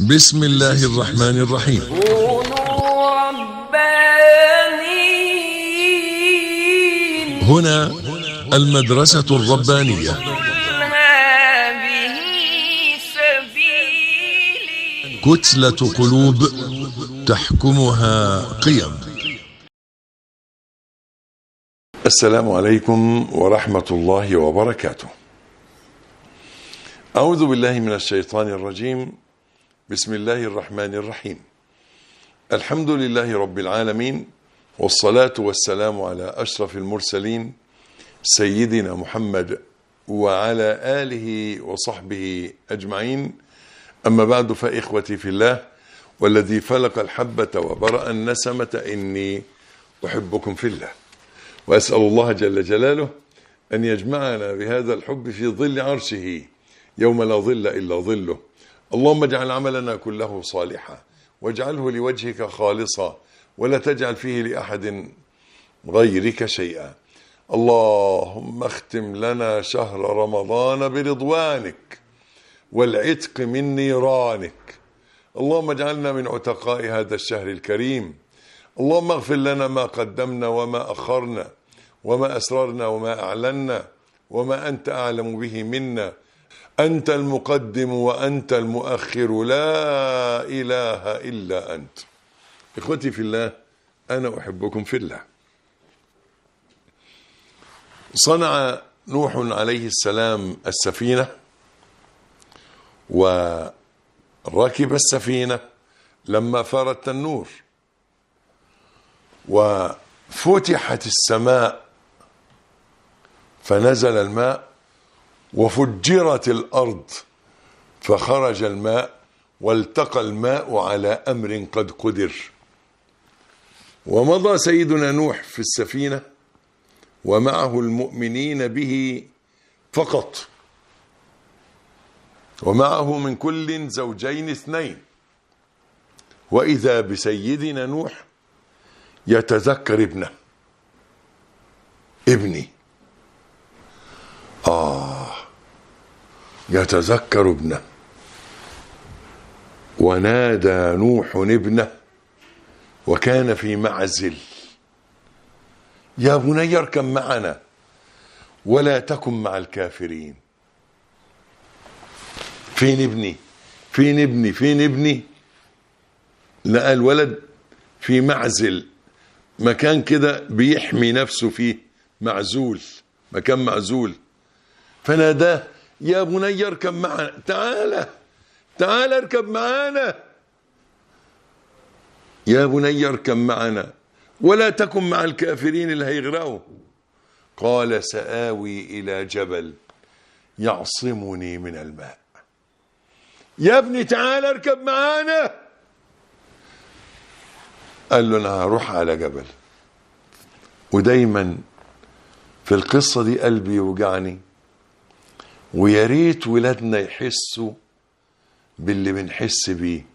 بسم الله الرحمن الرحيم كونوا ربانيين هنا المدرسة الربانية قل هذه سبيلي كتلة قلوب تحكمها قيم السلام عليكم ورحمة الله وبركاته. أعوذ بالله من الشيطان الرجيم. بسم الله الرحمن الرحيم. الحمد لله رب العالمين والصلاة والسلام على أشرف المرسلين سيدنا محمد وعلى آله وصحبه أجمعين. أما بعد فإخوتي في الله والذي فلق الحبة وبرأ النسمة إني أحبكم في الله. واسال الله جل جلاله ان يجمعنا بهذا الحب في ظل عرشه يوم لا ظل الا ظله اللهم اجعل عملنا كله صالحا واجعله لوجهك خالصا ولا تجعل فيه لاحد غيرك شيئا اللهم اختم لنا شهر رمضان برضوانك والعتق من نيرانك اللهم اجعلنا من عتقاء هذا الشهر الكريم اللهم اغفر لنا ما قدمنا وما أخرنا وما أسررنا وما أعلنا وما أنت أعلم به منا أنت المقدم وأنت المؤخر لا إله إلا أنت إخوتي في الله أنا أحبكم في الله صنع نوح عليه السلام السفينة وركب السفينة لما فار التنور وفتحت السماء فنزل الماء وفجرت الارض فخرج الماء والتقى الماء على امر قد قدر ومضى سيدنا نوح في السفينه ومعه المؤمنين به فقط ومعه من كل زوجين اثنين واذا بسيدنا نوح يتذكر ابنه ابني آه يتذكر ابنه ونادى نوح ابنه وكان في معزل يا بني اركب معنا ولا تكن مع الكافرين فين ابني فين ابني فين ابني لقى الولد في معزل مكان كده بيحمي نفسه فيه معزول مكان معزول فناداه يا بني اركب معنا تعالى تعالى اركب معانا يا بني اركب معنا ولا تكن مع الكافرين اللي هيغرقوا قال سآوي إلى جبل يعصمني من الماء يا ابني تعالى اركب معانا قال له انا هروح على جبل ودايما في القصه دي قلبي يوجعني ويا ريت ولادنا يحسوا باللي بنحس بيه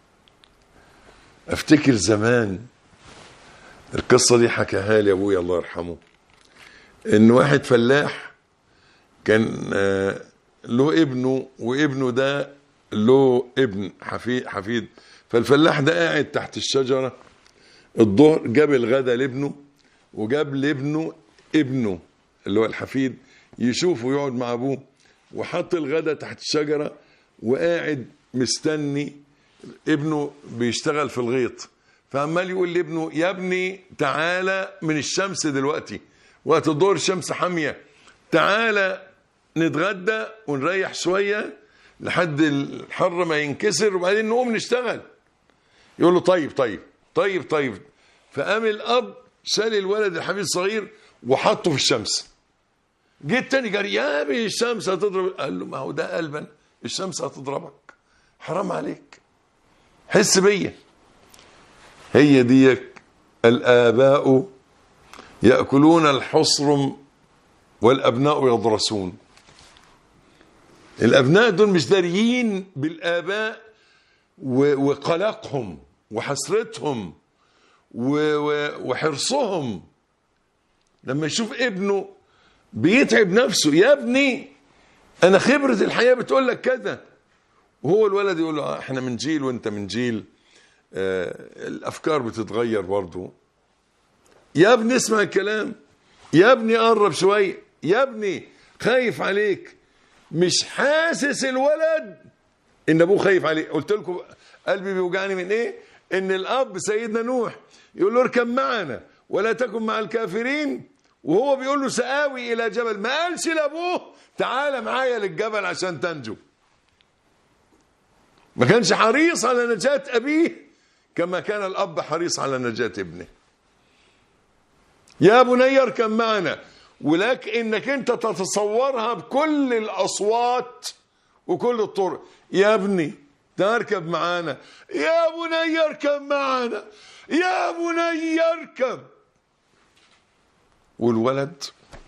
افتكر زمان القصه دي حكاها لي ابويا الله يرحمه ان واحد فلاح كان آه، له ابنه وابنه ده له ابن حفيد حفيد فالفلاح ده قاعد تحت الشجره الظهر جاب الغدا لابنه وجاب لابنه ابنه اللي هو الحفيد يشوفه يقعد مع ابوه وحط الغدا تحت الشجره وقاعد مستني ابنه بيشتغل في الغيط فعمال يقول لابنه يا ابني تعالى من الشمس دلوقتي وقت الظهر الشمس حاميه تعالى نتغدى ونريح شويه لحد الحر ما ينكسر وبعدين نقوم نشتغل يقول له طيب طيب طيب طيب فقام الاب شال الولد الحبيب الصغير وحطه في الشمس جيت تاني جري يا ابني الشمس هتضرب قال له ما هو ده قلبا الشمس هتضربك حرام عليك حس بيا هي ديك الاباء ياكلون الحصرم والابناء يضرسون الابناء دول مش داريين بالاباء و- وقلقهم وحسرتهم و- و- وحرصهم لما يشوف ابنه بيتعب نفسه يا ابني انا خبرة الحياة بتقول لك كذا وهو الولد يقول له آه، احنا من جيل وانت من جيل آه الافكار بتتغير برضه يا ابني اسمع الكلام يا ابني قرب شويه يا ابني خايف عليك مش حاسس الولد ان ابوه خايف عليه قلت لكم قلبي بيوجعني من ايه ان الاب سيدنا نوح يقول له اركب معنا ولا تكن مع الكافرين وهو بيقول له سآوي الى جبل ما قالش لابوه تعالى معايا للجبل عشان تنجو ما كانش حريص على نجاة ابيه كما كان الاب حريص على نجاة ابنه يا بني اركب معنا ولك انك انت تتصورها بكل الاصوات وكل الطرق يا ابني تركب معانا يا بني اركب معنا يا بني اركب والولد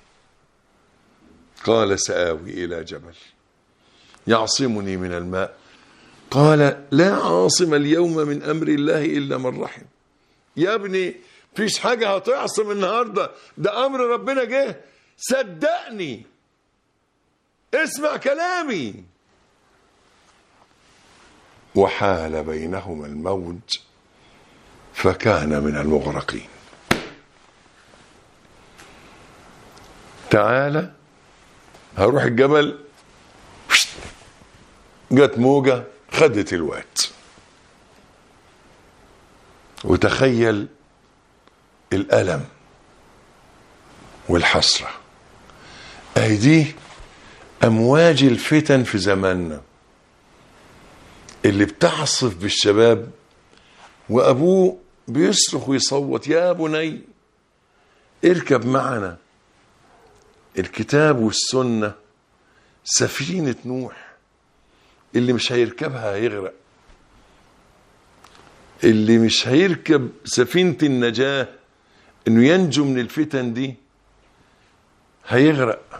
قال سآوي إلى جبل يعصمني من الماء قال لا عاصم اليوم من أمر الله إلا من رحم يا ابني فيش حاجة هتعصم النهاردة ده أمر ربنا جه صدقني اسمع كلامي وحال بينهما الموج فكان من المغرقين تعالى هروح الجبل جت موجة خدت الواد وتخيل الألم والحسرة أهي دي أمواج الفتن في زماننا اللي بتعصف بالشباب وأبوه بيصرخ ويصوت يا بني اركب معنا الكتاب والسنة سفينة نوح اللي مش هيركبها هيغرق اللي مش هيركب سفينة النجاة انه ينجو من الفتن دي هيغرق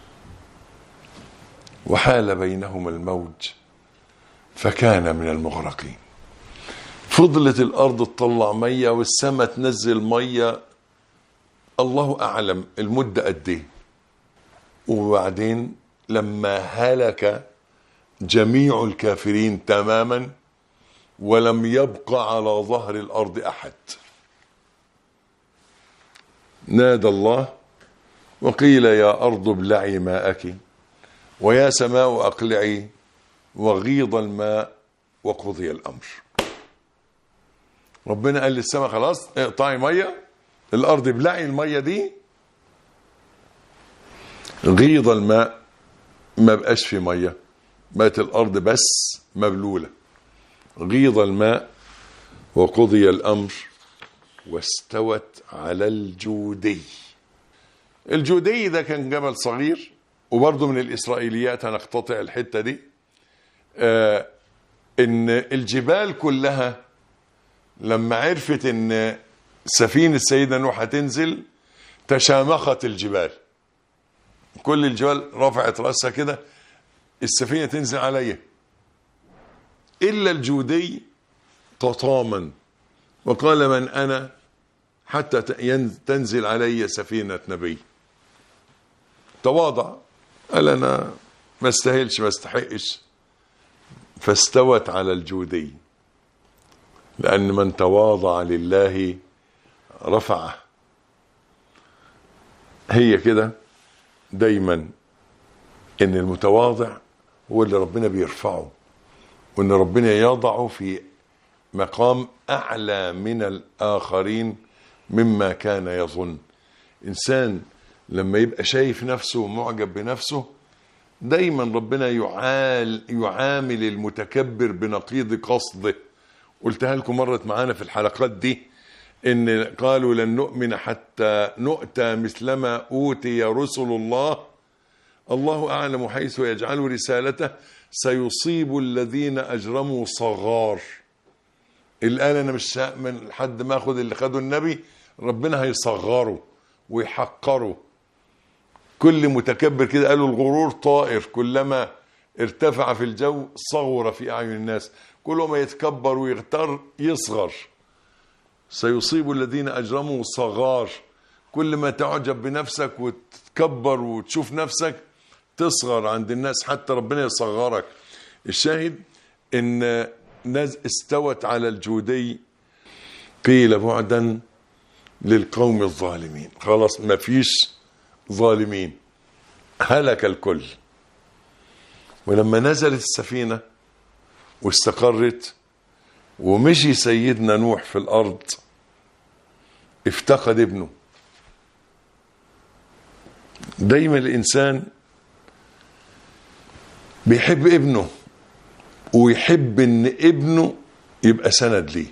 وحال بينهما الموج فكان من المغرقين فضلت الارض تطلع ميه والسماء تنزل ميه الله اعلم المده قد ايه وبعدين لما هلك جميع الكافرين تماما ولم يبق على ظهر الارض احد نادى الله وقيل يا ارض ابلعي ماءك ويا سماء اقلعي وغيض الماء وقضي الامر ربنا قال للسماء خلاص اقطعي ميه الارض ابلعي الميه دي غيض الماء ما بقاش في ميه بقت الارض بس مبلوله غيض الماء وقضي الامر واستوت على الجودي الجودي ده كان جبل صغير وبرضه من الاسرائيليات هنقتطع الحته دي آه ان الجبال كلها لما عرفت ان سفينه سيدنا نوح هتنزل تشامخت الجبال كل الجبال رفعت راسها كده السفينه تنزل عليا الا الجودي تطامن وقال من انا حتى تنزل علي سفينه نبي تواضع قال انا ما استاهلش ما استحقش فاستوت على الجودي لأن من تواضع لله رفعه هي كده دايما ان المتواضع هو اللي ربنا بيرفعه وان ربنا يضعه في مقام اعلى من الاخرين مما كان يظن انسان لما يبقى شايف نفسه ومعجب بنفسه دايما ربنا يعال يعامل المتكبر بنقيض قصده قلتها لكم مرت معانا في الحلقات دي ان قالوا لن نؤمن حتى نؤتى مثلما اوتي رسل الله الله اعلم حيث يجعل رسالته سيصيب الذين اجرموا صغار اللي قال انا مش هامن لحد ما اخد اللي خده النبي ربنا هيصغره ويحقره كل متكبر كده قالوا الغرور طائر كلما ارتفع في الجو صغر في اعين الناس كل ما يتكبر ويغتر يصغر سيصيب الذين اجرموا صغار كل ما تعجب بنفسك وتتكبر وتشوف نفسك تصغر عند الناس حتى ربنا يصغرك الشاهد إن نز استوت على الجودي قيل بعدا للقوم الظالمين خلاص ما فيش ظالمين هلك الكل ولما نزلت السفينة واستقرت ومشي سيدنا نوح في الأرض افتقد ابنه دايما الإنسان بيحب ابنه ويحب ان ابنه يبقى سند ليه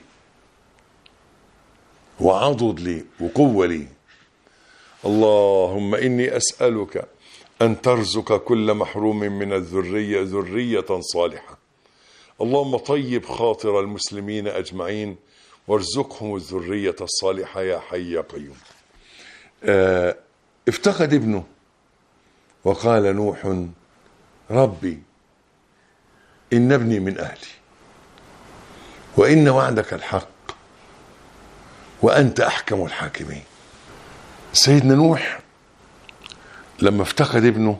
وعضد ليه وقوة ليه اللهم إني أسألك أن ترزق كل محروم من الذرية ذرية صالحة اللهم طيب خاطر المسلمين أجمعين وارزقهم الذرية الصالحة يا حي يا قيوم آه افتقد ابنه وقال نوح ربي إن ابني من أهلي وإن وعدك الحق وأنت أحكم الحاكمين سيدنا نوح لما افتقد ابنه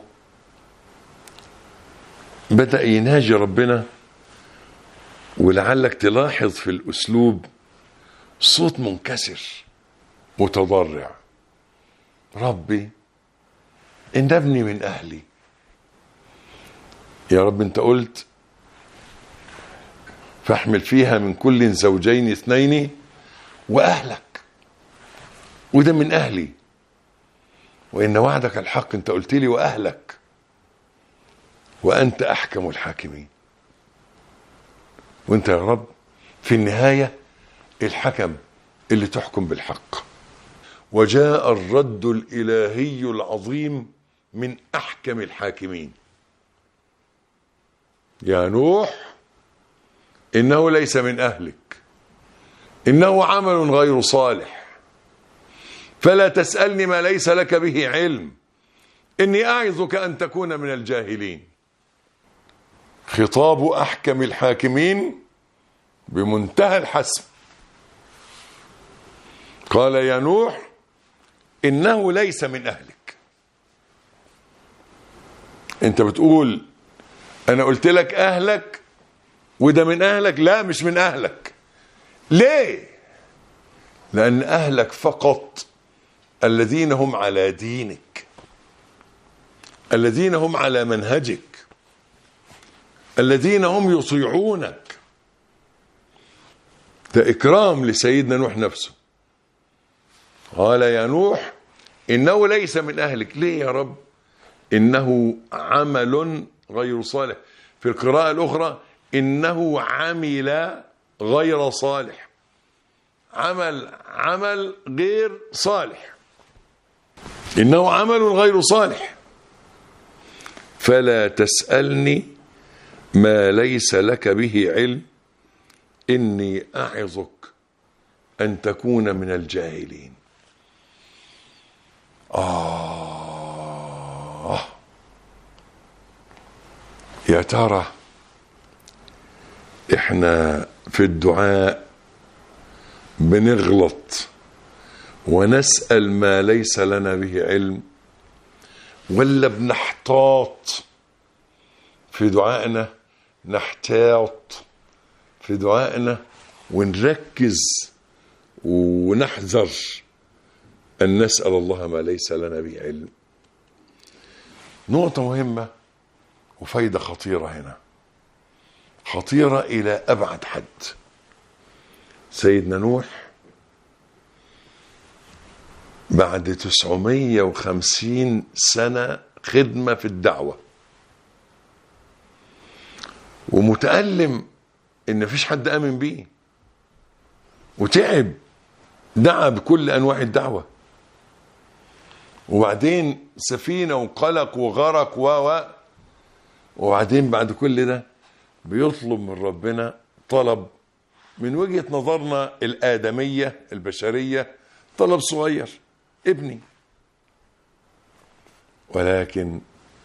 بدأ يناجي ربنا ولعلك تلاحظ في الأسلوب صوت منكسر متضرع ربي إن ابني من أهلي يا رب أنت قلت فاحمل فيها من كل زوجين اثنين وأهلك وده من أهلي وإن وعدك الحق أنت قلت لي وأهلك وأنت أحكم الحاكمين وأنت يا رب في النهاية الحكم اللي تحكم بالحق وجاء الرد الإلهي العظيم من أحكم الحاكمين يا نوح إنه ليس من أهلك إنه عمل غير صالح فلا تسألني ما ليس لك به علم إني أعظك أن تكون من الجاهلين خطاب أحكم الحاكمين بمنتهى الحسم قال يا نوح إنه ليس من أهلك أنت بتقول أنا قلت لك أهلك وده من أهلك لا مش من أهلك ليه لأن أهلك فقط الذين هم على دينك الذين هم على منهجك الذين هم يطيعونك ده إكرام لسيدنا نوح نفسه قال يا نوح إنه ليس من أهلك ليه يا رب إنه عمل غير صالح في القراءة الأخرى إنه عمل غير صالح عمل عمل غير صالح إنه عمل غير صالح فلا تسألني ما ليس لك به علم إني أعظك أن تكون من الجاهلين آه يا ترى احنا في الدعاء بنغلط ونسأل ما ليس لنا به علم ولا بنحتاط في دعائنا نحتاط في دعائنا ونركز ونحذر أن نسأل الله ما ليس لنا به علم نقطة مهمة وفايدة خطيرة هنا خطيرة إلى أبعد حد سيدنا نوح بعد 950 سنة خدمة في الدعوة ومتألم إن مفيش حد آمن بيه وتعب دعا بكل أنواع الدعوة وبعدين سفينة وقلق وغرق و و وبعدين بعد كل ده بيطلب من ربنا طلب من وجهة نظرنا الآدمية البشرية طلب صغير ابني ولكن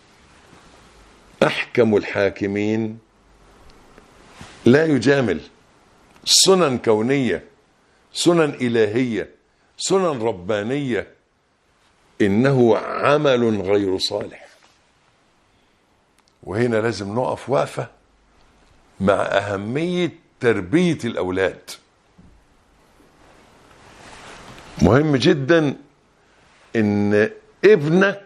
أحكم الحاكمين لا يجامل سنن كونية سنن إلهية سنن ربانية إنه عمل غير صالح وهنا لازم نقف وقفة مع أهمية تربية الأولاد مهم جدا إن ابنك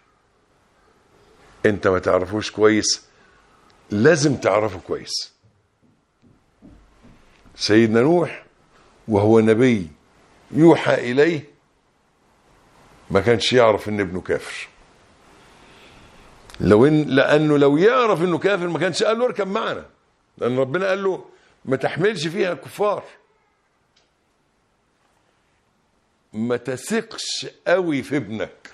أنت ما تعرفوش كويس لازم تعرفه كويس سيدنا نوح وهو نبي يوحى إليه ما كانش يعرف ان ابنه كافر لو إن لانه لو يعرف انه كافر ما كانش قال له اركب معنا لان ربنا قال له ما تحملش فيها الكفار ما تثقش قوي في ابنك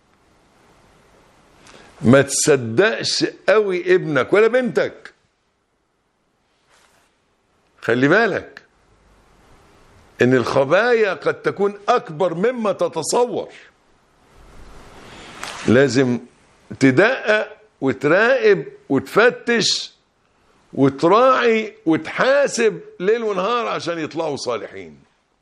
ما تصدقش قوي ابنك ولا بنتك خلي بالك ان الخبايا قد تكون اكبر مما تتصور لازم تدقق وتراقب وتفتش وتراعي وتحاسب ليل ونهار عشان يطلعوا صالحين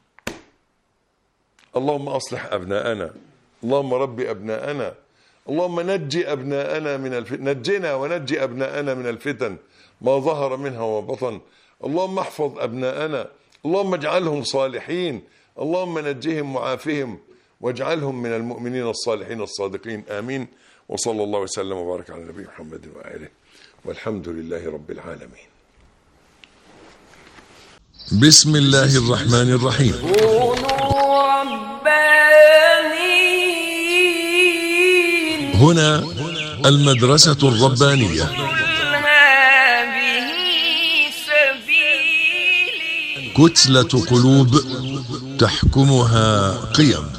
اللهم اصلح ابناءنا اللهم ربي ابناءنا اللهم نجي ابناءنا من الفتن نجنا ونجي ابناءنا من الفتن ما ظهر منها وما بطن اللهم احفظ ابناءنا اللهم اجعلهم صالحين اللهم نجهم وعافهم واجعلهم من المؤمنين الصالحين الصادقين امين وصلى الله وسلم وبارك على النبي محمد واله والحمد لله رب العالمين بسم الله الرحمن الرحيم كونوا ربانيين هنا المدرسة الربانية قل هذه سبيلي كتلة قلوب تحكمها قيم